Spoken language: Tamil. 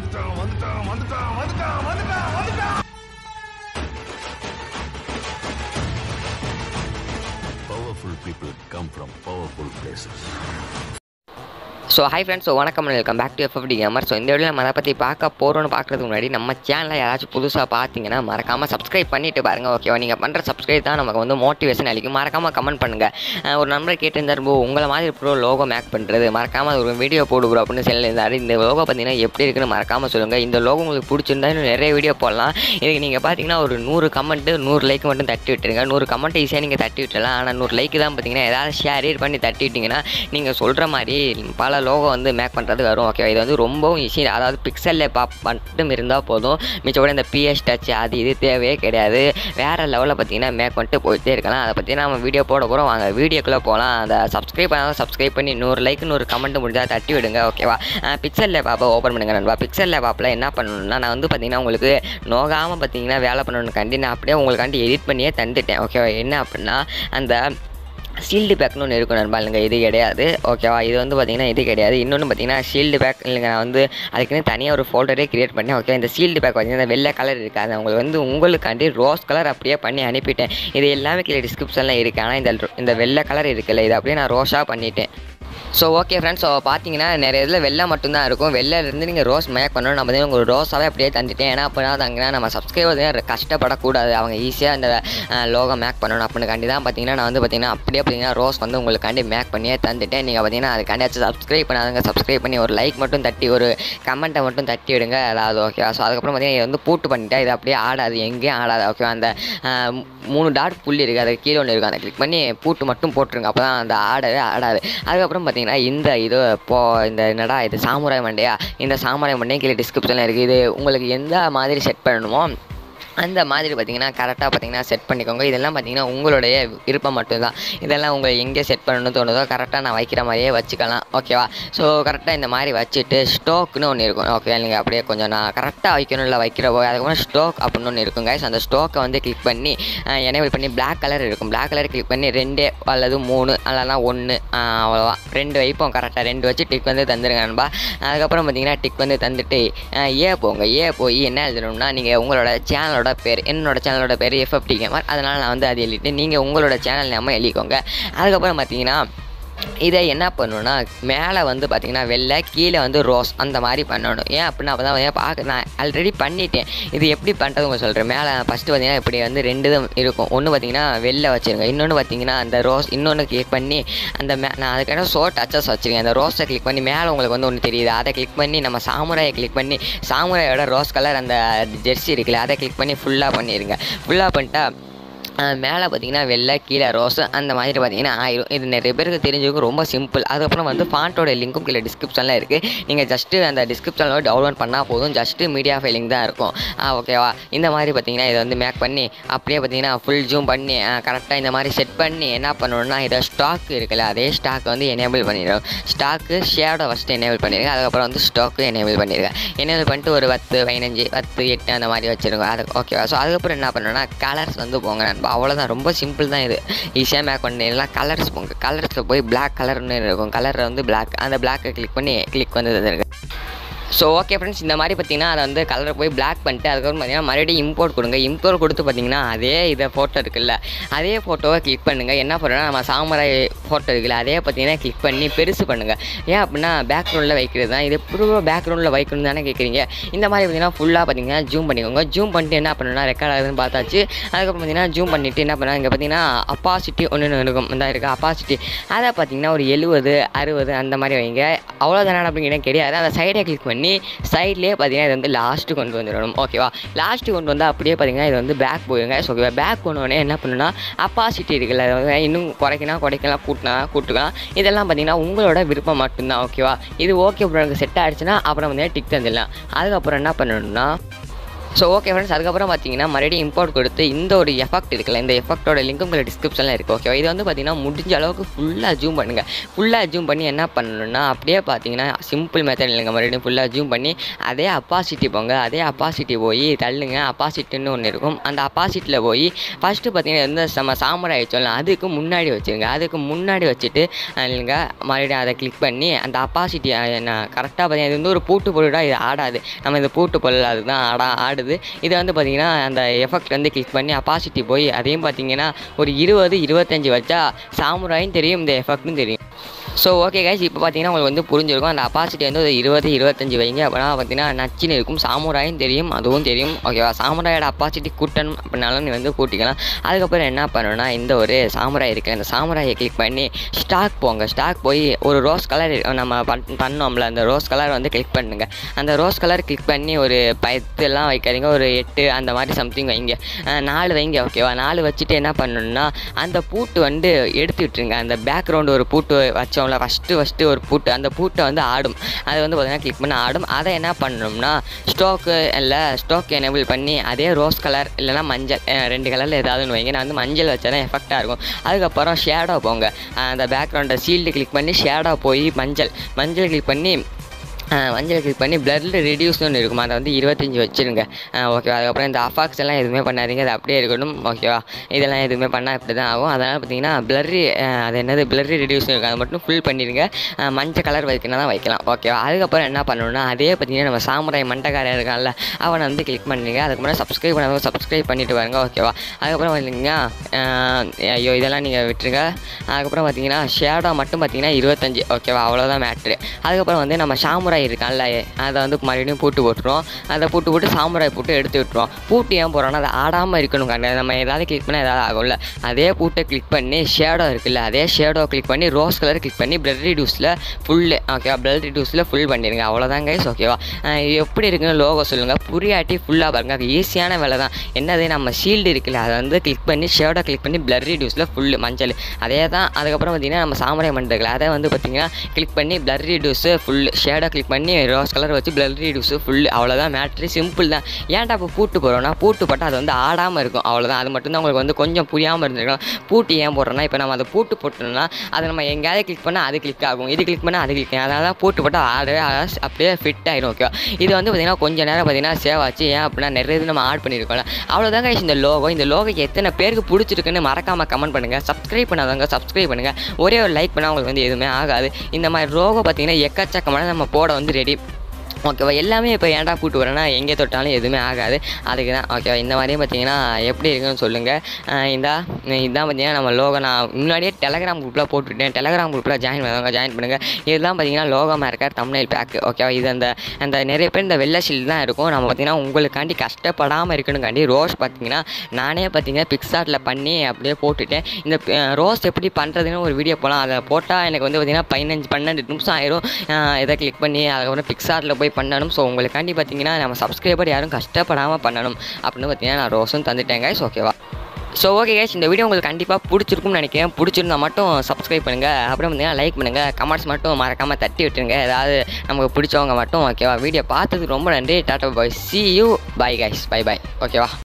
வந்துட்டான் வந்துட்டான் வந்துட்டான் வந்துட்டான் வந்துட்டான் வந்துட்டான் Powerful people come from powerful places. So hi friends so வணக்கம் welcome back to FFT gamer so இந்த வீடியோ நம்ம அதை பற்றி பார்க்க போகிறோன்னு பார்க்குறதுக்கு முன்னாடி நம்ம சேனலை யாராச்சும் புதுசாக பார்த்தீங்கன்னா மறக்காமல் சப்ஸ்கிரைப் பண்ணிட்டு பாருங்கள் ஓகேவா நீங்கள் பண்ணுற சப்ஸ்கிரைப் தான் நமக்கு வந்து மோட்டிவேஷன் அளிக்கும் மறக்காமல் கமெண்ட் பண்ணுங்கள் ஒரு நம்பர் கேட்டிருந்தார் ப்ரோ உங்களை மாதிரி ப்ரோ லோகோ மேக் பண்ணுறது மறக்காமல் ஒரு வீடியோ போடு ப்ரோ அப்படின்னு சொல்லியிருந்தார் இந்த லோகோ பார்த்தீங்கன்னா எப்படி இருக்குன்னு மறக்காமல் சொல்லுங்கள் இந்த லோகோ உங்களுக்கு பிடிச்சிருந்தா இன்னும் நிறைய வீடியோ போடலாம் இதுக்கு நீங்கள் பார்த்தீங்கன்னா ஒரு நூறு கமெண்ட்டு நூறு லைக் மட்டும் தட்டி விட்டுருங்க நூறு கமெண்ட் ஈஸியாக நீங்கள் தட்டி விட்டுறலாம் ஆனால் நூறு லைக் தான் பார்த்தீங்கன்னா ஏதாவது ஷேர் பண்ணி தட்டி விட்டிங்கன்னா நீங்கள் சொல்கிற மாதிரி பல லோகோ வந்து மேக் பண்ணுறது வரும் ஓகே இது வந்து ரொம்பவும் ஈஸி அதாவது பிக்சலில் பா மட்டும் இருந்தால் போதும் மிச்சப்படி இந்த பிஎஸ் டச் அது இது தேவையே கிடையாது வேறு லெவலில் பார்த்தீங்கன்னா மேக் பண்ணிட்டு போயிட்டே இருக்கலாம் அதை பற்றி நம்ம வீடியோ போட போகிறோம் வாங்க வீடியோக்குள்ளே போகலாம் அந்த சப்ஸ்கிரைப் பண்ணாலும் சப்ஸ்கிரைப் பண்ணி நூறு லைக் நூறு கமெண்ட் முடிஞ்சால் தட்டி விடுங்க ஓகேவா பிக்சல் லேப்பாப்பை ஓப்பன் பண்ணுங்க நண்பா பிக்சல் லேப்பாப்பில் என்ன பண்ணணும்னா நான் வந்து பார்த்தீங்கன்னா உங்களுக்கு நோகாமல் பார்த்தீங்கன்னா வேலை பண்ணணுக்காண்டி நான் அப்படியே உங்களுக்காண்டி எடிட் பண்ணியே தந்துட்டேன் ஓகேவா என்ன அப்படின்னா அந்த ஷீல்டு பேக்னு ஒன்று இருக்கும் நண்பா இல்லைங்க இது கிடையாது ஓகேவா இது வந்து பார்த்தீங்கன்னா இது கிடையாது இன்னொன்று பார்த்தீங்கன்னா ஷீல்டு பேக் இல்லைங்க நான் வந்து அதுக்குன்னு தனியாக ஒரு ஃபோல்டரே கிரியேட் பண்ணேன் ஓகே இந்த ஷீல்டு பேக் பார்த்தீங்கன்னா வெள்ளை கலர் இருக்காது உங்களுக்கு வந்து உங்களுக்காண்டி ரோஸ் கலர் அப்படியே பண்ணி அனுப்பிட்டேன் இது எல்லாமே கீழே டிஸ்கிரிப்ஷனில் இருக்குது ஆனால் இந்த இந்த வெள்ளை கலர் இருக்குல்ல இது அப்படியே நான் ரோஸாக பண்ணிட்டேன் ஸோ ஓகே ஃப்ரெண்ட்ஸ் ஸோ பார்த்தீங்கன்னா நிறைய இதில் வெள்ளை மட்டும்தான் இருக்கும் வெள்ளையிலேருந்து நீங்கள் ரோஸ் மேக் பண்ணணும் நம்ம வந்து உங்களுக்கு ரோஸாகவே அப்படியே தந்துட்டேன் ஏன்னா அப்போ தாங்கன்னா நம்ம சப்ஸ்கிரைபர் கஷ்டப்படக்கூடாது அவங்க ஈஸியாக இந்த லோகோ மேக் பண்ணணும் அப்படின்னு காண்டி தான் பார்த்தீங்கன்னா நான் வந்து பார்த்தீங்கன்னா அப்படியே பார்த்தீங்கன்னா ரோஸ் வந்து உங்களுக்காண்டி மேக் பண்ணியே தந்துட்டேன் நீங்கள் பார்த்தீங்கன்னா அதுக்காண்டியாச்சும் சப்ஸ்கிரைப் பண்ணாதுங்க சப்ஸ்கிரைப் பண்ணி ஒரு லைக் மட்டும் தட்டி ஒரு கமெண்ட்டை மட்டும் தட்டி விடுங்க அதாவது ஓகே ஸோ அதுக்கப்புறம் பார்த்தீங்கன்னா இது வந்து பூட்டு பண்ணிட்டேன் இது அப்படியே ஆடாது எங்கேயும் ஆடாது ஓகே அந்த அஹ், மூணு டாட் புள்ளி இருக்குது அது கீழே ஒன்று இருக்குது அதை கிளிக் பண்ணி பூட்டு மட்டும் போட்டுருங்க அப்போ தான் அந்த ஆடவே ஆடாது அதுக்கப்புறம் பார்த்தீங்கன்னா இந்த இது போ இந்த என்னடா இது சாமுராய் மண்டையா இந்த சாமுராய் மண்டையும் கீழே டிஸ்கிரிப்ஷனில் இருக்குது இது உங்களுக்கு எந்த மாதிரி செட் பண்ணணுமோ அந்த மாதிரி பார்த்தீங்கன்னா கரெக்டாக பார்த்தீங்கன்னா செட் பண்ணிக்கோங்க இதெல்லாம் பார்த்தீங்கன்னா உங்களுடைய விருப்பம் மட்டும்தான் இதெல்லாம் உங்களை எங்கே செட் பண்ணணும்னு தோணுதோ கரெக்டாக நான் வைக்கிற மாதிரியே வச்சுக்கலாம் ஓகேவா ஸோ கரெக்டாக இந்த மாதிரி வச்சுட்டு ஸ்டோக்னு ஒன்று இருக்கும் ஓகே நீங்கள் அப்படியே கொஞ்சம் நான் கரெக்டாக வைக்கணும்ல வைக்கிறப்போ அதுக்கப்புறம் ஸ்டோக் அப்படின்னு ஒன்று இருக்கும் guys அந்த ஸ்டோக்கை வந்து கிளிக் பண்ணி எனேபிள் பண்ணி Black கலர் இருக்கும் Black கலர் கிளிக் பண்ணி ரெண்டு அல்லது மூணு அல்லனா ஒன்று அவ்வளோவா ரெண்டு வைப்போம் கரெக்டாக ரெண்டு வச்சு டிக் வந்து தந்துருங்க நண்பா அதுக்கப்புறம் பார்த்தீங்கன்னா டிக் வந்து தந்துட்டு அஹ், ஏ போங்க ஏ போய் என்ன எழுதணும்னா நீங்கள் உங்களோட சேனலோட பேர் என்னோட சேனலோட பேர் எஃப்எஃப்டி கேமர் அதனால் நான் வந்து அது எழுதிட்டு நீங்கள் உங்களோட சேனல் நேம எழுதிக்கோங்க அதுக்கப்புறம் பார்த்தீங்கன்னா இதை என்ன பண்ணணும்னா மேலே வந்து பார்த்தீங்கன்னா வெள்ளை கீழே வந்து ரோஸ் அந்த மாதிரி பண்ணணும் ஏன் அப்படின்னா அப்போ தான் பார்க்க நான் ஆல்ரெடி பண்ணிட்டேன் இது எப்படி பண்ணுறது உங்களுக்கு சொல்கிறேன் மேலே ஃபஸ்ட்டு பார்த்தீங்கன்னா இப்படி வந்து ரெண்டு இதும் இருக்கும் ஒன்று பார்த்தீங்கன்னா வெள்ளை வச்சுருங்க இன்னொன்று பார்த்தீங்கன்னா அந்த ரோஸ் இன்னொன்று கிளிக் பண்ணி அந்த மே நான் அதுக்கான ஷோ டச்சஸ் வச்சுருக்கேன் அந்த ரோஸை கிளிக் பண்ணி மேலே உங்களுக்கு வந்து ஒன்று தெரியுது அதை கிளிக் பண்ணி நம்ம சாமுராயை கிளிக் பண்ணி சாமுராயோட ரோஸ் கலர் அந்த ஜெர்சி இருக்குல்ல அதை கிளிக் பண்ணி ஃபுல்லாக பண்ணிடுங்க ஃபுல்லாக பண்ணிட்டா மேலே பார்த்தீங்கன்னா வெள்ளை கீழே ரோஸ் அந்த மாதிரி பார்த்தீங்கன்னா ஆயிரும் இது நிறைய பேருக்கு தெரிஞ்சவங்க ரொம்ப சிம்பிள் அதுக்கப்புறம் வந்து ஃபாண்ட்டோட லிங்க்கும் கீழே டிஸ்கிரிப்ஷனில் இருக்குது நீங்கள் ஜஸ்ட்டு அந்த டிஸ்கிரிப்ஷனில் டவுன்லோட் பண்ணால் போதும் ஜஸ்ட்டு மீடியா ஃபைலிங் தான் இருக்கும் ஆ ஓகேவா இந்த மாதிரி பார்த்தீங்கன்னா இதை வந்து மேக் பண்ணி அப்படியே பார்த்தீங்கன்னா ஃபுல் ஜூம் பண்ணி கரெக்டாக இந்த மாதிரி செட் பண்ணி என்ன பண்ணணும்னா இதை ஸ்டாக் இருக்குல்ல அதே ஸ்டாக் வந்து எனேபிள் பண்ணிடும் ஸ்டாக்கு ஷேடோ ஃபஸ்ட்டு எனேபிள் பண்ணிடுங்க அதுக்கப்புறம் வந்து ஸ்டாக்கு எனேபிள் பண்ணிடுங்க எனேபிள் பண்ணிட்டு ஒரு பத்து பதினஞ்சு பத்து எட்டு அந்த மாதிரி வச்சுருங்க அது ஓகேவா ஸோ அதுக்கப்புறம் என்ன பண்ணணும்னா கலர்ஸ் வந்து போங்க நண்பா அவ்வளோதான் ரொம்ப சிம்பிள் தான் இது ஈஸியாக மேக் பண்ணிடலாம் கலர்ஸ் போங்க கலர்ஸில் போய் பிளாக் கலர்னு இருக்கும் கலரில் வந்து பிளாக் அந்த பிளாக்கை கிளிக் பண்ணி கிளிக் வந்து தந்துருங்க ஸோ ஓகே ஃப்ரெண்ட்ஸ் இந்த மாதிரி பார்த்தீங்கன்னா அதை வந்து கலரை போய் பிளாக் பண்ணிட்டு அதுக்கப்புறம் பார்த்தீங்கன்னா மறுபடியும் இம்போர்ட் கொடுங்க இம்போர்ட் கொடுத்து பார்த்தீங்கன்னா அதே இதை ஃபோட்டோ இருக்குல்ல அதே ஃபோட்டோவை கிளிக் பண்ணுங்கள் என்ன பண்ணுறோன்னா நம்ம சாமராய் ஃபோட்டோ இருக்குல்ல அதே பார்த்தீங்கன்னா கிளிக் பண்ணி பெருசு பண்ணுங்கள் ஏன் அப்படின்னா பேக்ரவுண்டில் வைக்கிறது தான் இது எப்படி பேக்ரவுண்டில் வைக்கணும் தானே கேட்குறீங்க இந்த மாதிரி பார்த்தீங்கன்னா ஃபுல்லாக பார்த்தீங்கன்னா ஜூம் பண்ணிக்கோங்க ஜூம் பண்ணிட்டு என்ன பண்ணணும்னா ரெக்கார்ட் ஆகுதுன்னு பார்த்தாச்சு அதுக்கப்புறம் பார்த்தீங்கன்னா ஜூம் பண்ணிவிட்டு என்ன பண்ணால் இங்கே பார்த்தீங்கன்னா அப்பாசிட்டி ஒன்று இருக்கும் இந்த இருக்குது அப்பாசிட்டி அதை பார்த்தீங்கன்னா ஒரு எழுபது அறுபது அந்த மாதிரி வைங்க அவ்வளோதானே அப்படிங்கிற கிடையாது அந்த சைடை கிளிக் பண்ணி சைட்லேயே பார்த்தீங்கன்னா இது வந்து லாஸ்ட்டு கொண்டு வந்துடணும் ஓகேவா லாஸ்ட்டு கொண்டு வந்தால் அப்படியே பார்த்தீங்கன்னா இது வந்து பேக் போயிருங்க ஸோ ஓகேவா பேக் போனோடனே என்ன பண்ணுன்னா அப்பாசிட்டி இருக்குல்ல அதை வந்து இன்னும் குறைக்கலாம் குறைக்கலாம் கூட்டினா கூட்டுக்கலாம் இதெல்லாம் பார்த்தீங்கன்னா உங்களோட விருப்பம் மட்டும்தான் ஓகேவா இது ஓகே அப்புறம் எனக்கு செட் ஆகிடுச்சுன்னா அப்புறம் வந்து டிக் தந்துடலாம் அதுக்கப்புறம் என்ன பண்ணணும்னா ஸோ ஓகே ஃப்ரெண்ட்ஸ் அதுக்கப்புறம் பார்த்தீங்கன்னா மறுபடியும் இம்போர்ட் கொடுத்து இந்த ஒரு எஃபெக்ட் இருக்குல்ல இந்த எஃபெக்ட்டோட லிங்க் உங்களுக்கு டிஸ்கிரிப்ஷனில் இருக்குது ஓகே இது வந்து பார்த்தீங்கன்னா முடிஞ்ச அளவுக்கு ஃபுல்லாக ஜூம் பண்ணுங்கள் ஃபுல்லாக ஜூம் பண்ணி என்ன பண்ணணும்னா அப்படியே பார்த்தீங்கன்னா சிம்பிள் மெத்தட் இல்லைங்க மறுபடியும் ஃபுல்லாக ஜூம் பண்ணி அதே அப்பாசிட்டி போங்க அதே அப்பாசிட்டி போய் தள்ளுங்க அப்பாசிட்டின்னு ஒன்று இருக்கும் அந்த அப்பாசிட்டியில் போய் ஃபஸ்ட்டு பார்த்தீங்கன்னா எந்த நம்ம சாமராய் வச்சோம்ல அதுக்கு முன்னாடி வச்சுருங்க அதுக்கு முன்னாடி வச்சுட்டு இல்லைங்க மறுபடியும் அதை கிளிக் பண்ணி அந்த அப்பாசிட்டி நான் கரெக்டாக பார்த்தீங்கன்னா இது வந்து ஒரு பூட்டு பொருடா இது ஆடாது நம்ம இந்த பூட்டு பொருள் அதுதான் ஆடா ஆடுது இது வந்து பார்த்தீங்கன்னா அந்த எஃபெக்ட் வந்து கிளிக் பண்ணி அப்பாசிட்டி போய் அதையும் பார்த்தீங்கன்னா ஒரு இருபது இருபத்தஞ்சி வச்சா சாமுராயும் தெரியும் இந்த எஃபெக்ட்டும் தெரியும் ஸோ ஓகே கைஸ் இப்போ பார்த்தீங்கன்னா உங்களுக்கு வந்து புரிஞ்சிருக்கும் அந்த அப்பாசிட்டி வந்து ஒரு இருபது இருபத்தஞ்சி வைங்க அப்படின்னா பார்த்தீங்கன்னா நச்சுன்னு இருக்கும் சாமுராயும் தெரியும் அதுவும் தெரியும் ஓகேவா சாமுராயோட அப்பாசிட்டி கூட்டணும் அப்படின்னாலும் நீ வந்து கூட்டிக்கலாம் அதுக்கப்புறம் என்ன பண்ணணும்னா இந்த ஒரு சாமுராய் இருக்குது அந்த சாமுராயை கிளிக் பண்ணி ஸ்டாக் போங்க ஸ்டாக் போய் ஒரு ரோஸ் கலர் நம்ம பண் பண்ணோம்ல அந்த ரோஸ் கலர் வந்து கிளிக் பண்ணுங்க அந்த ரோஸ் கலர் கிளிக் பண்ணி ஒரு பத்துலாம் வைக்காதீங்க ஒரு எட்டு அந்த மாதிரி சம்திங் வைங்க அஹ் நாலு வைங்க ஓகேவா நாலு வச்சுட்டு என்ன பண்ணணும்னா அந்த பூட்டு வந்து எடுத்து விட்டுருங்க அந்த பேக்ரவுண்டு ஒரு பூட்டு வச்சோம்ல ஃபஸ்ட்டு ஃபஸ்ட்டு ஒரு பூட்டு அந்த பூட்டை வந்து ஆடும் அது வந்து பார்த்தீங்கன்னா கிளிக் பண்ண ஆடும் அதை என்ன பண்ணணும்னா ஸ்டோக்கு இல்லை ஸ்டோக் எனேபிள் பண்ணி அதே ரோஸ் கலர் இல்லைனா மஞ்சள் அஹ் ரெண்டு கலரில் ஏதாவதுன்னு வைங்க நான் வந்து மஞ்சள் வச்சா தான் எஃபெக்டாக இருக்கும் அதுக்கப்புறம் ஷேடோ போங்க அஹ் அந்த பேக்ரவுண்டை சீல்டு கிளிக் பண்ணி ஷேடோ போய் மஞ்சள் மஞ்சள் கிளிக் பண்ணி அஹ் மஞ்சள் கிளிக் பண்ணி பிளரில் ரெடியூஸ்னு ஒன்று இருக்கும் அதை வந்து இருபத்தஞ்சி வச்சுருங்க ஓகேவா அதுக்கப்புறம் இந்த அஃபாக்ஸ் எல்லாம் எதுவுமே பண்ணாதீங்க அது அப்படியே இருக்கணும் ஓகேவா இதெல்லாம் எதுவுமே பண்ணால் இப்படி தான் ஆகும் அதனால் பார்த்தீங்கன்னா பிளரி அது என்னது பிளரி ரெடியூஸ்னு இருக்கும் அதை மட்டும் ஃபுல் பண்ணிடுங்க அஹ் மஞ்சள் கலர் வைக்கணும் தான் வைக்கலாம் ஓகேவா அதுக்கப்புறம் என்ன பண்ணணும்னா அதே பார்த்தீங்கன்னா நம்ம சாமுராய் மண்டக்காரன் இருக்கான்ல அவனை வந்து கிளிக் பண்ணுங்க அதுக்கப்புறம் சப்ஸ்கிரைப் பண்ணாதவங்க சப்ஸ்கிரைப் பண்ணிட்டு வாங்க ஓகேவா அதுக்கப்புறம் பார்த்தீங்கன்னா அஹ் ஐயோ இதெல்லாம் நீங்கள் விட்டுருங்க அதுக்கப்புறம் பார்த்தீங்கன்னா ஷேடோ மட்டும் பார்த்தீங்கன்னா இருபத்தஞ்சி ஓகேவா அவ்வளோதான் மேட்ரு அதுக்கப்புறம் வந்து நம்ம சாமுராய் இருக்கான்ல அதை வந்து மறுபடியும் பூட்டு போட்டுருவோம் அதை பூட்டு போட்டு சாமுராய் போட்டு எடுத்து விட்டுருவோம் பூட்டு ஏன் போகிறோன்னா அது ஆடாமல் இருக்கணும் கண்ட நம்ம ஏதாவது கிளிக் பண்ணால் ஏதாவது ஆகும்ல அதே பூட்டை கிளிக் பண்ணி ஷேடோ இருக்குல்ல அதே ஷேடோ கிளிக் பண்ணி ரோஸ் கலர் கிளிக் பண்ணி பிளட் ரிடியூஸில் ஃபுல்லு ஓகேவா பிளட் ரிடியூஸில் ஃபுல் பண்ணிடுங்க அவ்வளோதான் கைஸ் ஓகேவா அஹ் இது எப்படி இருக்குன்னு லோகோ சொல்லுங்கள் புரியாட்டி ஃபுல்லாக பாருங்க அது ஈஸியான வேலை தான் என்னது நம்ம ஷீல்டு இருக்குல்ல அதை வந்து கிளிக் பண்ணி ஷேடோ கிளிக் பண்ணி பிளட் ரிடியூஸில் ஃபுல்லு மஞ்சள் அதே தான் அதுக்கப்புறம் பார்த்தீங்கன்னா நம்ம சாமுராய் மண்டல அதை வந்து பார்த்தீங்கன்னா கிளிக் பண்ணி blood reduce full shadow click பண்ணி ரோஸ் கலர் வச்சு பிளட் ரிடியூஸு ஃபுல் அவ்வளோதான் மேட்ரு சிம்பிள் தான் ஏன்டா இப்போ பூட்டு போகிறோம்னா பூட்டு போட்டால் அது வந்து ஆடாமல் இருக்கும் அவ்வளோதான் அது மட்டும்தான் உங்களுக்கு வந்து கொஞ்சம் புரியாமல் இருந்திருக்கலாம் பூட்டு ஏன் போடுறோம்னா இப்போ நம்ம அதை பூட்டு போட்டோம்னா அதை நம்ம எங்கேயாவது கிளிக் பண்ணால் அது கிளிக் ஆகும் இது கிளிக் பண்ணால் அது கிளிக் ஆகும் அதனால தான் பூட்டு போட்டால் ஆடவே ஆடாது, அப்படியே ஃபிட் ஆயிடும் ஓகேவா இது வந்து பார்த்தீங்கன்னா கொஞ்ச நேரம் பார்த்தீங்கன்னா சேவ் ஆச்சு ஏன் அப்படின்னா நிறைய இது நம்ம ஆட் பண்ணியிருக்கோம்ல அவ்வளோதாங்க இந்த லோகோ இந்த லோகோ எத்தனை பேருக்கு பிடிச்சிருக்குன்னு மறக்காமல் கமெண்ட் பண்ணுங்கள் சப்ஸ்கிரைப் பண்ணாதவங்க சப்ஸ்கிரைப் பண்ணுங்கள் ஒரே ஒரு லைக் பண்ணால் உங்களுக்கு வந்து எதுவுமே ஆகாது இந்த மாதிரி லோகோ பார்த்தீங்கன்னா எக்கச்சக்கமான நம்ம போட வந்து ரெடி ஓகேவா எல்லாமே இப்போ ஏன்டா கூட்டு வரேன்னா எங்கே தொட்டாலும் எதுவுமே ஆகாது அதுக்கு தான் ஓகேவா இந்த மாதிரியும் பார்த்தீங்கன்னா எப்படி இருக்குன்னு சொல்லுங்கள் இந்த இதுதான் பார்த்தீங்கன்னா நம்ம லோகோ நான் முன்னாடியே டெலகிராம் குரூப்பில் போட்டுவிட்டேன் டெலகிராம் குரூப்பில் ஜாயின் பண்ணுவாங்க ஜாயின் பண்ணுங்கள் இதுதான் பார்த்தீங்கன்னா லோகமாக இருக்க தமிழ் பேக் ஓகேவா இது அந்த அந்த நிறைய பேர் இந்த வெள்ளை ஷீல்டு தான் இருக்கும் நம்ம பார்த்தீங்கன்னா உங்களுக்காண்டி கஷ்டப்படாமல் இருக்கணுங்காண்டி ரோஸ் பார்த்தீங்கன்னா நானே பார்த்தீங்கன்னா பிக்சார்ட்டில் பண்ணி அப்படியே போட்டுட்டேன் இந்த ரோஸ் எப்படி பண்ணுறதுன்னு ஒரு வீடியோ போகலாம் அதை போட்டால் எனக்கு வந்து பார்த்தீங்கன்னா பதினஞ்சு பன்னெண்டு நிமிஷம் ஆயிரும் அஹ் இதை கிளிக் பண்ணி அதுக்கப்புறம் பிக்சார்ட்டில் போய் பண்ணணும் ஸோ உங்களுக்காண்டி பார்த்தீங்கன்னா நம்ம சப்ஸ்கிரைபர் யாரும் கஷ்டப்படாமல் பண்ணணும் அப்படின்னு பார்த்தீங்கன்னா நான் ரோஸும் தந்துட்டேன் guys ஓகேவா ஸோ ஓகே guys இந்த வீடியோ உங்களுக்கு கண்டிப்பாக பிடிச்சிருக்கும்னு நினைக்கிறேன் பிடிச்சிருந்தா மட்டும் சப்ஸ்கிரைப் பண்ணுங்கள் அப்புறம் பார்த்தீங்கன்னா லைக் பண்ணுங்கள் கமெண்ட்ஸ் மட்டும் மறக்காமல் தட்டி விட்டுருங்க ஏதாவது நமக்கு பிடிச்சவங்க மட்டும் ஓகேவா வீடியோ பார்த்ததுக்கு ரொம்ப நன்றி tata bye see you bye guys bye bye ஓகேவா